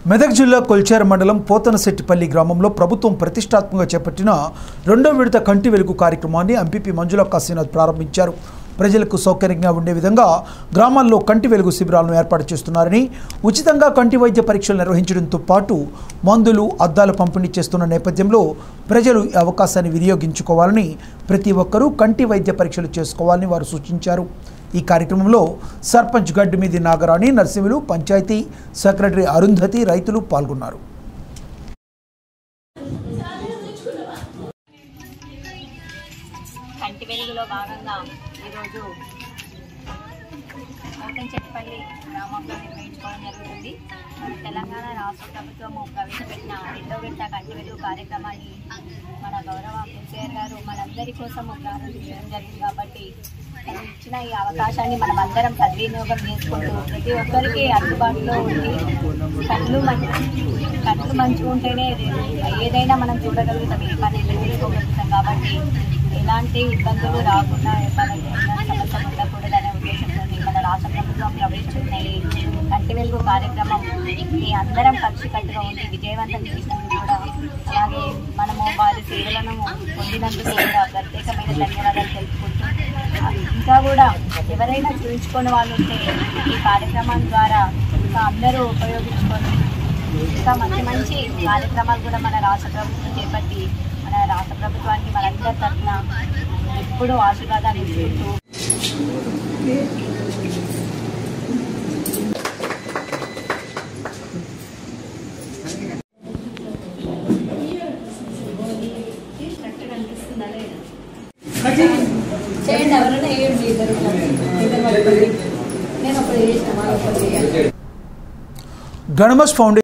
మెదక్ జిల్లా కొల్చేర మండలం పోతనశెట్టిపల్లి గ్రామంలో ప్రభుత్వం ప్రతిష్టాత్మకంగా చేపట్టిన రెండో విడత కంటి వెలుగు కార్యక్రమాన్ని ఎంపీపీ మంజుల కాశీనాథ్ ప్రారంభించారు ప్రజలకు సౌకర్యంగా ఉండే విధంగా గ్రామాల్లో కంటి వెలుగు శిబిరాలను ఏర్పాటు చేస్తున్నారని ఉచితంగా కంటి వైద్య పరీక్షలు నిర్వహించడంతో పాటు మందులు అద్దాలు పంపిణీ చేస్తున్న నేపథ్యంలో ప్రజలు ఈ అవకాశాన్ని వినియోగించుకోవాలని ప్రతి ఒక్కరూ కంటి వైద్య పరీక్షలు చేసుకోవాలని వారు సూచించారు ఈ కార్యక్రమంలో సర్పంచ్ గడ్డిమీది నాగరాణి నర్సింహులు పంచాయతీ సెక్రటరీ అరుంధతి రైతులు పాల్గొన్నారు కంటి వెలుగులో భాగంగా ఈరోజు చెట్టుపల్లి గ్రామంలో నిర్వహించుకోవడం జరుగుతుంది తెలంగాణ రాష్ట్ర ప్రభుత్వము ప్రవేశపెట్టిన రెండో విడత కంటి వెలుగు కార్యక్రమాన్ని మన గౌరవ కేసీఆర్ గారు మనందరి కోసము ప్రారంభించడం జరిగింది కాబట్టి మనం ఇచ్చిన ఈ అవకాశాన్ని మనం అందరం సద్వినియోగం చేసుకుంటూ ప్రతి ఒక్కరికి అందుబాటులో ఉండి కళ్ళు మంచి కళ్ళు మంచిగా ఉంటేనే ఏదైనా మనం చూడగలుగుతాం ఏ పని చేసుకోగలుగుతాం కాబట్టి ఎలాంటి ఇబ్బందులు రాకుండా మనకి ఎలాంటి సమస్య ఉండకూడదనే ఉద్దేశంతో మన రాష్ట్ర ప్రభుత్వం ప్రవేశించిన ఈ కంటి వెలుగు కార్యక్రమం ఈ అందరం కలిసికట్టుగా ఉండి విజయవంతం చేసినందుకు కూడా అలాగే మనము వారి సేవలను పొందినందుకు కూడా ప్రత్యేకమైన ధన్యవాదాలు తెలుపుకుంటూ ఇంకా కూడా ఎవరైనా చూపించుకునే వాళ్ళు ఉంటే ఈ కార్యక్రమం ద్వారా ఇంకా అందరూ ఉపయోగించుకొని ఇంకా మంచి మంచి కార్యక్రమాలు కూడా మన రాష్ట్ర ప్రభుత్వం చేపట్టి మన రాష్ట్ర ప్రభుత్వానికి మనందరి తరఫున ఎప్పుడూ ఆశీర్వాదాలు ఇస్తుంటూ చేయండి ఎవరైనా వేయండి ఇద్దరు ఇద్దరు వాళ్ళకి. నేను ఒకటి చేసిన వాళ్ళు ఒకటి చేయాలి గణమస్ ఫౌండేషన్